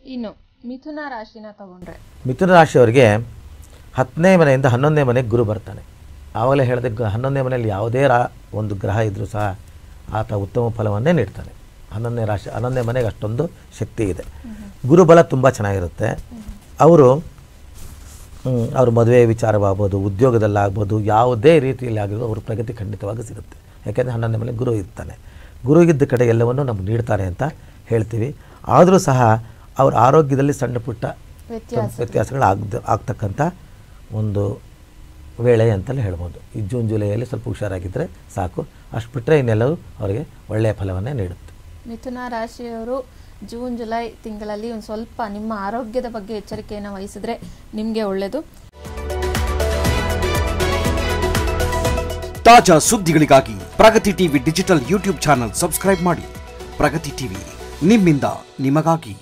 ಇನ್ನು ಮಿಥುನ ರಾಶಿನ ತಗೊಂಡ್ರೆ ಮಿಥುನ ರಾಶಿಯವರಿಗೆ ಹತ್ತನೇ ಮನೆಯಿಂದ ಹನ್ನೊಂದನೇ ಮನೆಗೆ ಗುರು ಬರ್ತಾನೆ ಆವಾಗಲೇ ಹೇಳಿದೆ ಗ- ಹನ್ನೊಂದನೇ ಮನೆಯಲ್ಲಿ ಯಾವುದೇ ರಾ ಒಂದು ಗ್ರಹ ಇದ್ದರೂ ಸಹ ಆತ ಉತ್ತಮ ಫಲವನ್ನೇ ನೀಡ್ತಾನೆ ಹನ್ನೊಂದನೇ ರಾಶಿ ಹನ್ನೊಂದನೇ ಮನೆಗೆ ಅಷ್ಟೊಂದು ಶಕ್ತಿ ಇದೆ ಗುರುಬಲ ತುಂಬ ಚೆನ್ನಾಗಿರುತ್ತೆ ಅವರು ಹ್ಮ್, ಅವ್ರ ಮದುವೆ ವಿಚಾರವಾಗ್ಬೋದು ಉದ್ಯೋಗದಲ್ಲಾಗ್ಬೋದು ಯಾವುದೇ ರೀತಿಯಲ್ಲಿ ಆಗಿರೋ ಅವ್ರ ಪ್ರಗತಿ ಖಂಡಿತವಾಗಿ ಸಿಗುತ್ತೆ ಯಾಕೆಂದರೆ ಹನ್ನೊಂದನೇ ಮನೆ ಗುರು ಇರ್ತಾನೆ ಗುರು ಇದ್ದ ಕಡೆ ಎಲ್ಲವನ್ನು ನಮ್ಗೆ ನೀಡ್ತಾನೆ ಅಂತ ಹೇಳ್ತೀವಿ ಆದರೂ ಸಹ ಅವ್ರ ಆರೋಗ್ಯದಲ್ಲಿ ಸಣ್ಣ ಪುಟ್ಟ ವ್ಯತ್ಯಾಸ ವ್ಯತ್ಯಾಸಗಳು ಆಗ್ದ ಆಗ್ತಕ್ಕಂಥ ಒಂದು ವೇಳೆ ಅಂತಲೇ ಹೇಳ್ಬೋದು ಈ ಜೂನ್ ಜುಲೈಯಲ್ಲಿ ಸ್ವಲ್ಪ ಹುಷಾರಾಗಿದ್ದರೆ ಸಾಕು ಅಷ್ಟು ಬಿಟ್ಟರೆ ಇನ್ನೆಲ್ಲವೂ ಅವರಿಗೆ ಒಳ್ಳೆಯ ಫಲವನ್ನೇ ನೀಡುತ್ತೆ ಮಿಥುನ ರಾಶಿಯವರು ಜೂನ್ ಜುಲೈ ತಿಂಗಳಲ್ಲಿ ಒಂದು ಸ್ವಲ್ಪ ನಿಮ್ಮ ಆರೋಗ್ಯದ ಬಗ್ಗೆ ಎಚ್ಚರಿಕೆಯನ್ನು ವಹಿಸಿದ್ರೆ ನಿಮಗೆ ಒಳ್ಳೆಯದು ತಾಜಾ ಸುದ್ದಿಗಳಿಗಾಗಿ Pragati TV digital YouTube channel subscribe ಮಾಡಿ ಪ್ರಗತಿ ಟಿವಿ ನಿಮ್ಮಿಂದ ನಿಮಗಾಗಿ